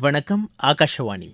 வணக்கம் ஆகாஷவாணி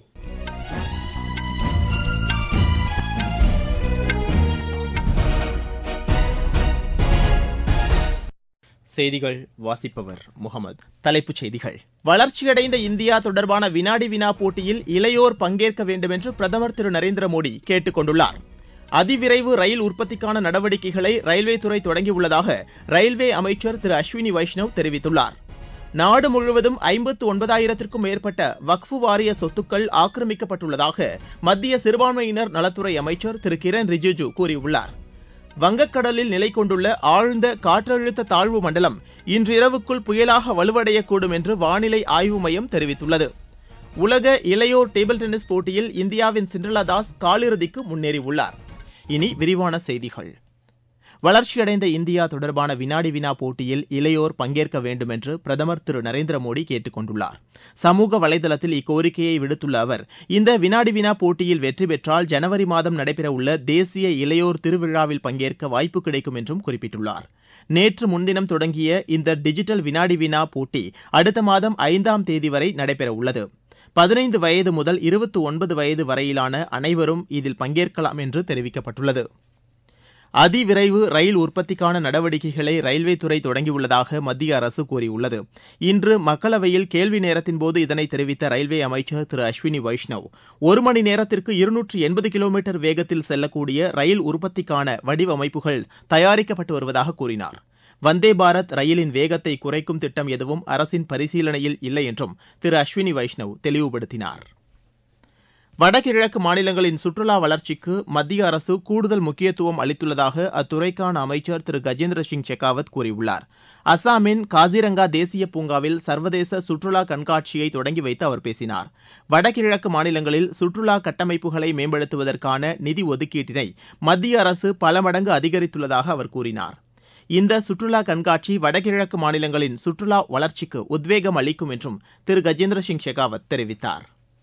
செய்திகள் வாசிப்பவர் முகமது தலைப்புச் செய்திகள் வளர்ச்சியடைந்த இந்தியா தொடர்பான வினாடி வினா போட்டியில் இளையோர் பங்கேற்க வேண்டும் என்று பிரதமர் திரு நரேந்திர மோடி கேட்டுக் கொண்டுள்ளார் அதிவிரைவு ரயில் உற்பத்திக்கான நடவடிக்கைகளை ரயில்வே துறை தொடங்கியுள்ளதாக ரயில்வே அமைச்சர் திரு அஸ்வினி வைஷ்ணவ் தெரிவித்துள்ளார் நாடு முழுவதும் ஐம்பத்து ஒன்பதாயிரத்திற்கும் மேற்பட்ட வக்ஃபு வாரிய சொத்துக்கள் ஆக்கிரமிக்கப்பட்டுள்ளதாக மத்திய சிறுபான்மையினர் நலத்துறை அமைச்சர் திரு கிரண் ரிஜிஜு கூறியுள்ளார் வங்கக்கடலில் நிலை கொண்டுள்ள ஆழ்ந்த காற்றழுத்த தாழ்வு மண்டலம் இன்றிரவுக்குள் புயலாக வலுவடையக்கூடும் என்று வானிலை ஆய்வு மையம் தெரிவித்துள்ளது உலக இளையோர் டேபிள் டென்னிஸ் போட்டியில் இந்தியாவின் சிண்ட்ரலா தாஸ் காலிறுதிக்கு முன்னேறியுள்ளார் இனி விரிவான செய்திகள் வளர்ச்சியடைந்த இந்தியா தொடர்பான வினாடி வினா போட்டியில் இளையோர் பங்கேற்க வேண்டும் என்று பிரதமர் திரு நரேந்திர மோடி கேட்டுக் கொண்டுள்ளார் சமூக வலைதளத்தில் இக்கோரிக்கையை விடுத்துள்ள அவர் இந்த வினாடி வினா போட்டியில் வெற்றி பெற்றால் ஜனவரி மாதம் நடைபெறவுள்ள தேசிய இளையோர் திருவிழாவில் பங்கேற்க வாய்ப்பு கிடைக்கும் என்றும் குறிப்பிட்டுள்ளார் நேற்று முன்தினம் தொடங்கிய இந்த டிஜிட்டல் வினாடி வினா போட்டி அடுத்த மாதம் ஐந்தாம் தேதி வரை நடைபெறவுள்ளது பதினைந்து வயது முதல் இருபத்தி ஒன்பது வயது வரையிலான அனைவரும் இதில் பங்கேற்கலாம் என்று தெரிவிக்கப்பட்டுள்ளது அதிவிரைவு ரயில் உற்பத்திக்கான நடவடிக்கைகளை ரயில்வே துறை தொடங்கியுள்ளதாக மத்திய அரசு கூறியுள்ளது இன்று மக்களவையில் கேள்வி நேரத்தின்போது இதனை தெரிவித்த ரயில்வே அமைச்சர் திரு அஸ்வினி வைஷ்ணவ் ஒரு மணி நேரத்திற்கு இருநூற்று எண்பது கிலோமீட்டர் வேகத்தில் செல்லக்கூடிய ரயில் உற்பத்திக்கான வடிவமைப்புகள் தயாரிக்கப்பட்டு வருவதாக கூறினார் வந்தே பாரத் ரயிலின் வேகத்தை குறைக்கும் திட்டம் எதுவும் அரசின் பரிசீலனையில் இல்லை என்றும் திரு அஸ்வினி வைஷ்ணவ் தெளிவுபடுத்தினார் வடகிழக்கு மாநிலங்களின் சுற்றுலா வளர்ச்சிக்கு மத்திய அரசு கூடுதல் முக்கியத்துவம் அளித்துள்ளதாக அத்துறைக்கான அமைச்சர் திரு கஜேந்திர சிங் ஷெகாவத் கூறியுள்ளார் அசாமின் காசிரங்கா தேசிய பூங்காவில் சர்வதேச சுற்றுலா கண்காட்சியை தொடங்கி வைத்து அவர் பேசினார் வடகிழக்கு மாநிலங்களில் சுற்றுலா கட்டமைப்புகளை மேம்படுத்துவதற்கான நிதி ஒதுக்கீட்டினை மத்திய அரசு பல மடங்கு அதிகரித்துள்ளதாக அவர் கூறினார் இந்த சுற்றுலா கண்காட்சி வடகிழக்கு மாநிலங்களின் சுற்றுலா வளர்ச்சிக்கு உத்வேகம் அளிக்கும் என்றும் திரு கஜேந்திர சிங் ஷெகாவத் தெரிவித்தார்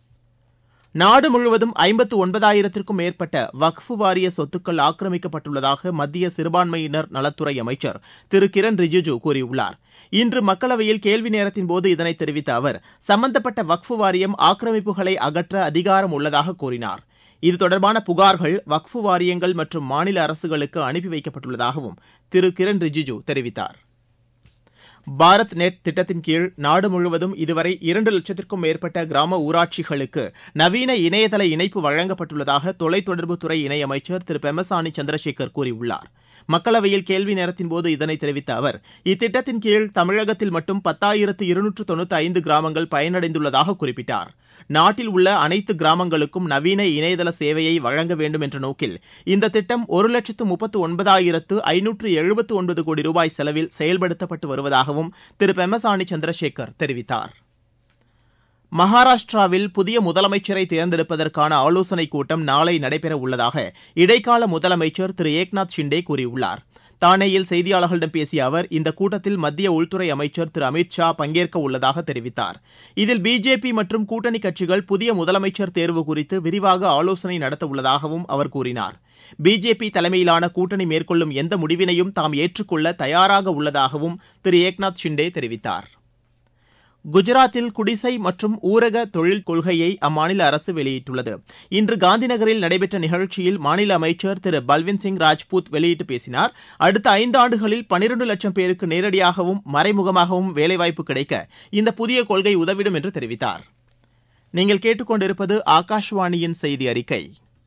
நாடு முழுவதும் ஐம்பத்து ஒன்பதாயிரத்திற்கும் மேற்பட்ட வக்ஃபு வாரிய சொத்துக்கள் ஆக்கிரமிக்கப்பட்டுள்ளதாக மத்திய சிறுபான்மையினர் நலத்துறை அமைச்சர் திரு கிரண் ரிஜிஜு கூறியுள்ளார் இன்று மக்களவையில் கேள்வி நேரத்தின்போது இதனை தெரிவித்த அவர் சம்பந்தப்பட்ட வக்ஃபு வாரியம் ஆக்கிரமிப்புகளை அகற்ற அதிகாரம் உள்ளதாக கூறினார் இது தொடர்பான புகார்கள் வக்ஃபு வாரியங்கள் மற்றும் மாநில அரசுகளுக்கு அனுப்பி வைக்கப்பட்டுள்ளதாகவும் திரு கிரண் ரிஜிஜு தெரிவித்தார் பாரத் நெட் திட்டத்தின் கீழ் நாடு முழுவதும் இதுவரை இரண்டு லட்சத்திற்கும் மேற்பட்ட கிராம ஊராட்சிகளுக்கு நவீன இணையதள இணைப்பு வழங்கப்பட்டுள்ளதாக தொலைத்தொடர்புத்துறை இணையமைச்சர் திரு பெமசானி சந்திரசேகர் கூறியுள்ளார் மக்களவையில் கேள்வி நேரத்தின்போது இதனை தெரிவித்த அவர் இத்திட்டத்தின் கீழ் தமிழகத்தில் மட்டும் பத்தாயிரத்து இருநூற்று தொண்ணூத்தி ஐந்து கிராமங்கள் பயனடைந்துள்ளதாக குறிப்பிட்டார் நாட்டில் உள்ள அனைத்து கிராமங்களுக்கும் நவீன இணையதள சேவையை வழங்க வேண்டும் என்ற நோக்கில் இந்த திட்டம் ஒரு லட்சத்து முப்பத்து ஒன்பதாயிரத்து ஐநூற்று எழுபத்து ஒன்பது கோடி ரூபாய் செலவில் செயல்படுத்தப்பட்டு வருவதாகவும் திரு பெமசானி சந்திரசேகர் தெரிவித்தார் மகாராஷ்டிராவில் புதிய முதலமைச்சரை தேர்ந்தெடுப்பதற்கான ஆலோசனைக் கூட்டம் நாளை நடைபெற உள்ளதாக இடைக்கால முதலமைச்சர் திரு ஏக்நாத் ஷிண்டே கூறியுள்ளார் தானேயில் செய்தியாளர்களிடம் பேசிய அவர் இந்த கூட்டத்தில் மத்திய உள்துறை அமைச்சர் திரு அமித் ஷா பங்கேற்க உள்ளதாக தெரிவித்தார் இதில் பிஜேபி மற்றும் கூட்டணி கட்சிகள் புதிய முதலமைச்சர் தேர்வு குறித்து விரிவாக ஆலோசனை நடத்த உள்ளதாகவும் அவர் கூறினார் பிஜேபி தலைமையிலான கூட்டணி மேற்கொள்ளும் எந்த முடிவினையும் தாம் ஏற்றுக்கொள்ள தயாராக உள்ளதாகவும் திரு ஏக்நாத் ஷிண்டே தெரிவித்தார் குஜராத்தில் குடிசை மற்றும் ஊரக தொழில் கொள்கையை அம்மாநில அரசு வெளியிட்டுள்ளது இன்று காந்திநகரில் நடைபெற்ற நிகழ்ச்சியில் மாநில அமைச்சர் திரு பல்வின் சிங் ராஜ்பூத் வெளியிட்டு பேசினார் அடுத்த ஐந்து ஆண்டுகளில் பனிரண்டு லட்சம் பேருக்கு நேரடியாகவும் மறைமுகமாகவும் வேலைவாய்ப்பு கிடைக்க இந்த புதிய கொள்கை உதவிடும் என்று தெரிவித்தார் நீங்கள் கேட்டுக்கொண்டிருப்பது ஆகாஷ்வாணியின் செய்தி அறிக்கை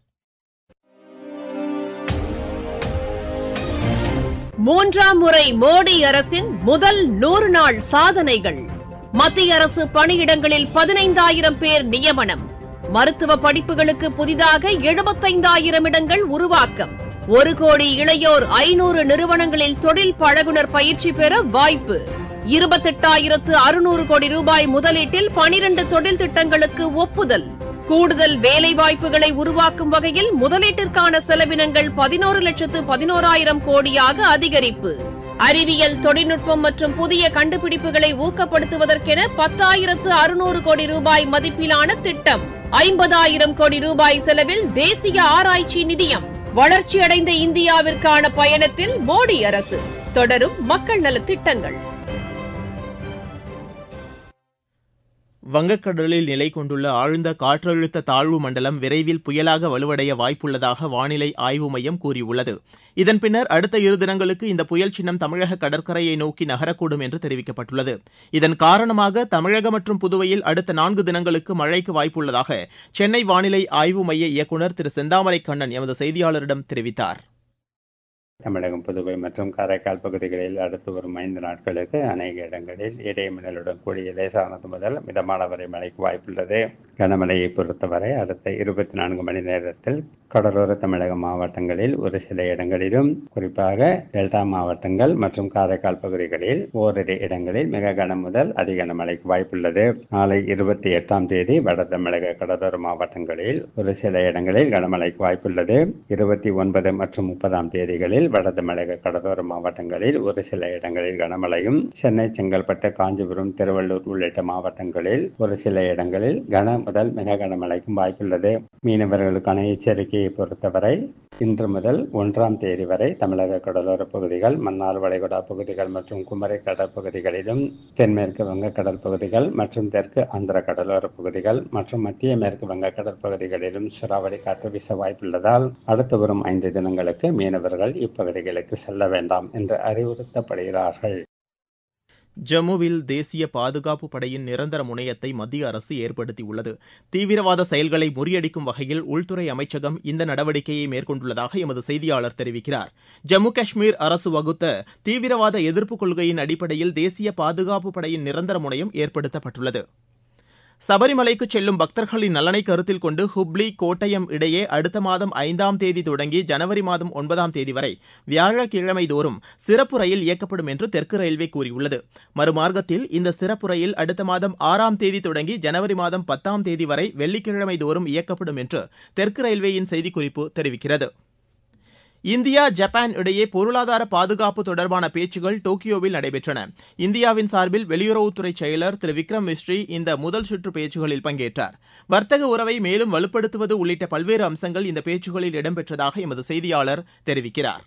மூன்றாம் முறை மோடி அரசின் முதல் நூறு நாள் சாதனைகள் மத்திய அரசு பணியிடங்களில் பதினைந்தாயிரம் பேர் நியமனம் மருத்துவ படிப்புகளுக்கு புதிதாக எழுபத்தைந்தாயிரம் இடங்கள் உருவாக்கம் ஒரு கோடி இளையோர் ஐநூறு நிறுவனங்களில் தொழில் பழகுனர் பயிற்சி பெற வாய்ப்பு இருபத்தெட்டாயிரத்து அறுநூறு கோடி ரூபாய் முதலீட்டில் பனிரண்டு தொழில் திட்டங்களுக்கு ஒப்புதல் கூடுதல் வேலை வாய்ப்புகளை உருவாக்கும் வகையில் முதலீட்டிற்கான செலவினங்கள் பதினோரு லட்சத்து பதினோராயிரம் கோடியாக அதிகரிப்பு அறிவியல் தொழில்நுட்பம் மற்றும் புதிய கண்டுபிடிப்புகளை ஊக்கப்படுத்துவதற்கென பத்தாயிரத்து அறுநூறு கோடி ரூபாய் மதிப்பிலான திட்டம் ஐம்பதாயிரம் கோடி ரூபாய் செலவில் தேசிய ஆராய்ச்சி நிதியம் வளர்ச்சியடைந்த இந்தியாவிற்கான பயணத்தில் மோடி அரசு தொடரும் மக்கள் நலத் திட்டங்கள் வங்கக்கடலில் நிலை கொண்டுள்ள ஆழ்ந்த காற்றழுத்த தாழ்வு மண்டலம் விரைவில் புயலாக வலுவடைய வாய்ப்புள்ளதாக வானிலை ஆய்வு மையம் கூறியுள்ளது இதன் பின்னர் அடுத்த இரு தினங்களுக்கு இந்த புயல் சின்னம் தமிழக கடற்கரையை நோக்கி நகரக்கூடும் என்று தெரிவிக்கப்பட்டுள்ளது இதன் காரணமாக தமிழகம் மற்றும் புதுவையில் அடுத்த நான்கு தினங்களுக்கு மழைக்கு வாய்ப்புள்ளதாக சென்னை வானிலை ஆய்வு மைய இயக்குநர் திரு செந்தாமரை கண்ணன் எமது செய்தியாளரிடம் தெரிவித்தார் தமிழகம் புதுவை மற்றும் காரைக்கால் பகுதிகளில் அடுத்து வரும் ஐந்து நாட்களுக்கு அநேக இடங்களில் இடைமின்னலுடன் கூடிய லேசானது முதல் மிதமான வரை மழைக்கு வாய்ப்புள்ளது கனமழையை பொறுத்தவரை அடுத்த இருபத்தி நான்கு மணி நேரத்தில் கடலோர தமிழக மாவட்டங்களில் ஒரு சில இடங்களிலும் குறிப்பாக டெல்டா மாவட்டங்கள் மற்றும் காரைக்கால் பகுதிகளில் ஓரிரு இடங்களில் மிக கனம் முதல் அதி கனமழைக்கு வாய்ப்புள்ளது நாளை இருபத்தி எட்டாம் தேதி வட தமிழக கடலோர மாவட்டங்களில் ஒரு சில இடங்களில் கனமழைக்கு வாய்ப்புள்ளது இருபத்தி ஒன்பது மற்றும் முப்பதாம் தேதிகளில் வட தமிழக கடலோர மாவட்டங்களில் ஒரு சில இடங்களில் கனமழையும் சென்னை செங்கல்பட்டு காஞ்சிபுரம் திருவள்ளூர் உள்ளிட்ட மாவட்டங்களில் ஒரு சில இடங்களில் கன முதல் மிக கனமழைக்கும் வாய்ப்புள்ளது மீனவர்களுக்கான எச்சரிக்கையை பொறுத்தவரை இன்று முதல் ஒன்றாம் தேதி வரை தமிழக கடலோர பகுதிகள் மன்னார் வளைகுடா பகுதிகள் மற்றும் குமரி கடற்பகுதிகளிலும் தென்மேற்கு வங்கக்கடல் பகுதிகள் மற்றும் தெற்கு ஆந்திர கடலோர பகுதிகள் மற்றும் மத்திய மேற்கு வங்கக்கடல் பகுதிகளிலும் சூறாவளி காற்று வீச வாய்ப்புள்ளதால் அடுத்து வரும் ஐந்து தினங்களுக்கு மீனவர்கள் இப்பகுதிகளுக்கு செல்ல வேண்டாம் என்று அறிவுறுத்தப்படுகிறார்கள் ஜம்முவில் தேசிய பாதுகாப்பு படையின் நிரந்தர முனையத்தை மத்திய அரசு ஏற்படுத்தியுள்ளது தீவிரவாத செயல்களை முறியடிக்கும் வகையில் உள்துறை அமைச்சகம் இந்த நடவடிக்கையை மேற்கொண்டுள்ளதாக எமது செய்தியாளர் தெரிவிக்கிறார் ஜம்மு காஷ்மீர் அரசு வகுத்த தீவிரவாத எதிர்ப்பு கொள்கையின் அடிப்படையில் தேசிய பாதுகாப்பு படையின் நிரந்தர முனையம் ஏற்படுத்தப்பட்டுள்ளது சபரிமலைக்கு செல்லும் பக்தர்களின் நலனை கருத்தில் கொண்டு ஹுப்ளி கோட்டயம் இடையே அடுத்த மாதம் ஐந்தாம் தேதி தொடங்கி ஜனவரி மாதம் ஒன்பதாம் தேதி வரை வியாழக்கிழமை தோறும் சிறப்பு ரயில் இயக்கப்படும் என்று தெற்கு ரயில்வே கூறியுள்ளது மறுமார்க்கத்தில் இந்த சிறப்பு ரயில் அடுத்த மாதம் ஆறாம் தேதி தொடங்கி ஜனவரி மாதம் பத்தாம் தேதி வரை வெள்ளிக்கிழமை தோறும் இயக்கப்படும் என்று தெற்கு ரயில்வேயின் செய்திக்குறிப்பு தெரிவிக்கிறது இந்தியா ஜப்பான் இடையே பொருளாதார பாதுகாப்பு தொடர்பான பேச்சுகள் டோக்கியோவில் நடைபெற்றன இந்தியாவின் சார்பில் வெளியுறவுத்துறை செயலர் திரு விக்ரம் மிஸ்ரி இந்த முதல் சுற்று பேச்சுகளில் பங்கேற்றார் வர்த்தக உறவை மேலும் வலுப்படுத்துவது உள்ளிட்ட பல்வேறு அம்சங்கள் இந்த பேச்சுகளில் இடம்பெற்றதாக எமது செய்தியாளர் தெரிவிக்கிறார்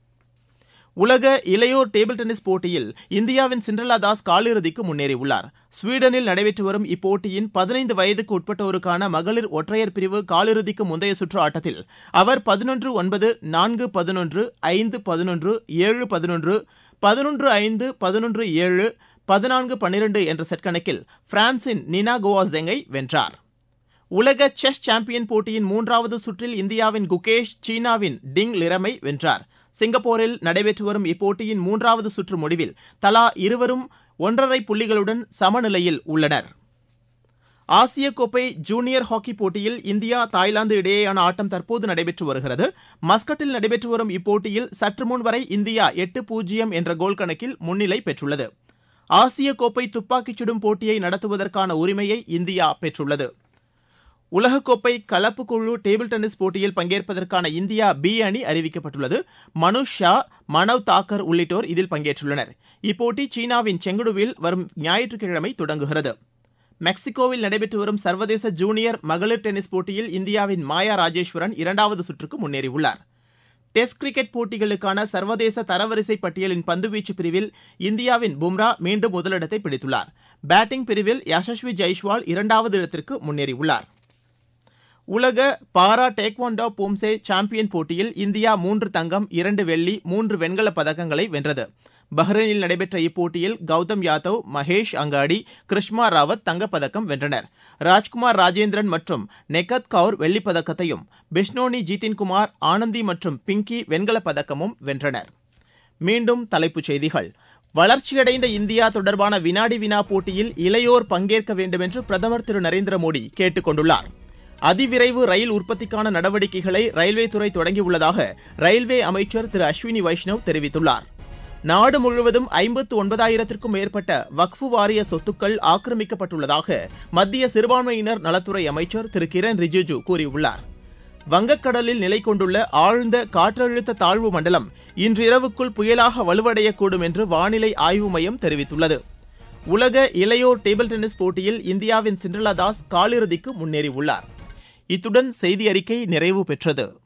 உலக இளையோர் டேபிள் டென்னிஸ் போட்டியில் இந்தியாவின் சிண்ட்ரலா தாஸ் காலிறுதிக்கு முன்னேறியுள்ளார் ஸ்வீடனில் நடைபெற்று வரும் இப்போட்டியின் பதினைந்து வயதுக்கு உட்பட்டோருக்கான மகளிர் ஒற்றையர் பிரிவு காலிறுதிக்கு முந்தைய சுற்று ஆட்டத்தில் அவர் பதினொன்று ஒன்பது நான்கு பதினொன்று ஐந்து பதினொன்று ஏழு பதினொன்று பதினொன்று ஐந்து பதினொன்று ஏழு பதினான்கு பன்னிரண்டு என்ற செட் கணக்கில் பிரான்சின் நினா கோவாசெங்கை வென்றார் உலக செஸ் சாம்பியன் போட்டியின் மூன்றாவது சுற்றில் இந்தியாவின் குகேஷ் சீனாவின் டிங் லிரமை வென்றார் சிங்கப்பூரில் நடைபெற்று வரும் இப்போட்டியின் மூன்றாவது சுற்று முடிவில் தலா இருவரும் ஒன்றரை புள்ளிகளுடன் சமநிலையில் உள்ளனர் ஆசிய கோப்பை ஜூனியர் ஹாக்கி போட்டியில் இந்தியா தாய்லாந்து இடையேயான ஆட்டம் தற்போது நடைபெற்று வருகிறது மஸ்கட்டில் நடைபெற்று வரும் இப்போட்டியில் சற்று முன் வரை இந்தியா எட்டு பூஜ்ஜியம் என்ற கோல் கணக்கில் முன்னிலை பெற்றுள்ளது ஆசிய கோப்பை துப்பாக்கிச் சுடும் போட்டியை நடத்துவதற்கான உரிமையை இந்தியா பெற்றுள்ளது உலகக்கோப்பை கலப்பு குழு டேபிள் டென்னிஸ் போட்டியில் பங்கேற்பதற்கான இந்தியா பி அணி அறிவிக்கப்பட்டுள்ளது மனுஷ் ஷா மனவ் தாக்கர் உள்ளிட்டோர் இதில் பங்கேற்றுள்ளனர் இப்போட்டி சீனாவின் செங்குடுவில் வரும் ஞாயிற்றுக்கிழமை தொடங்குகிறது மெக்சிகோவில் நடைபெற்று வரும் சர்வதேச ஜூனியர் மகளிர் டென்னிஸ் போட்டியில் இந்தியாவின் மாயா ராஜேஸ்வரன் இரண்டாவது சுற்றுக்கு முன்னேறியுள்ளார் டெஸ்ட் கிரிக்கெட் போட்டிகளுக்கான சர்வதேச தரவரிசை பட்டியலின் பந்துவீச்சு பிரிவில் இந்தியாவின் பும்ரா மீண்டும் முதலிடத்தை பிடித்துள்ளார் பேட்டிங் பிரிவில் யசஸ்வி ஜெய்ஷ்வால் இரண்டாவது இடத்திற்கு முன்னேறியுள்ளார் உலக பாரா டேக்வாண்டோ பூம்சே சாம்பியன் போட்டியில் இந்தியா மூன்று தங்கம் இரண்டு வெள்ளி மூன்று வெண்கலப் பதக்கங்களை வென்றது பஹ்ரைனில் நடைபெற்ற இப்போட்டியில் கௌதம் யாதவ் மகேஷ் அங்காடி கிருஷ்மா ராவத் தங்கப்பதக்கம் வென்றனர் ராஜ்குமார் ராஜேந்திரன் மற்றும் நெகத் கவுர் வெள்ளிப் பதக்கத்தையும் பிஷ்னோனி ஜிதின்குமார் ஆனந்தி மற்றும் பிங்கி வெண்கலப் பதக்கமும் வென்றனர் மீண்டும் தலைப்புச் செய்திகள் வளர்ச்சியடைந்த இந்தியா தொடர்பான வினாடி வினா போட்டியில் இளையோர் பங்கேற்க வேண்டும் என்று பிரதமர் திரு நரேந்திர மோடி கேட்டுக் கொண்டுள்ளார் அதிவிரைவு ரயில் உற்பத்திக்கான நடவடிக்கைகளை ரயில்வே துறை தொடங்கியுள்ளதாக ரயில்வே அமைச்சர் திரு அஸ்வினி வைஷ்ணவ் தெரிவித்துள்ளார் நாடு முழுவதும் ஐம்பத்து ஒன்பதாயிரத்திற்கும் மேற்பட்ட வக்ஃபு வாரிய சொத்துக்கள் ஆக்கிரமிக்கப்பட்டுள்ளதாக மத்திய சிறுபான்மையினர் நலத்துறை அமைச்சர் திரு கிரண் ரிஜிஜு கூறியுள்ளார் வங்கக்கடலில் நிலை கொண்டுள்ள ஆழ்ந்த காற்றழுத்த தாழ்வு மண்டலம் இன்றிரவுக்குள் புயலாக வலுவடையக்கூடும் என்று வானிலை ஆய்வு மையம் தெரிவித்துள்ளது உலக இளையோர் டேபிள் டென்னிஸ் போட்டியில் இந்தியாவின் சிண்ட்ரலா தாஸ் காலிறுதிக்கு முன்னேறியுள்ளார் இத்துடன் செய்தி அறிக்கை நிறைவு பெற்றது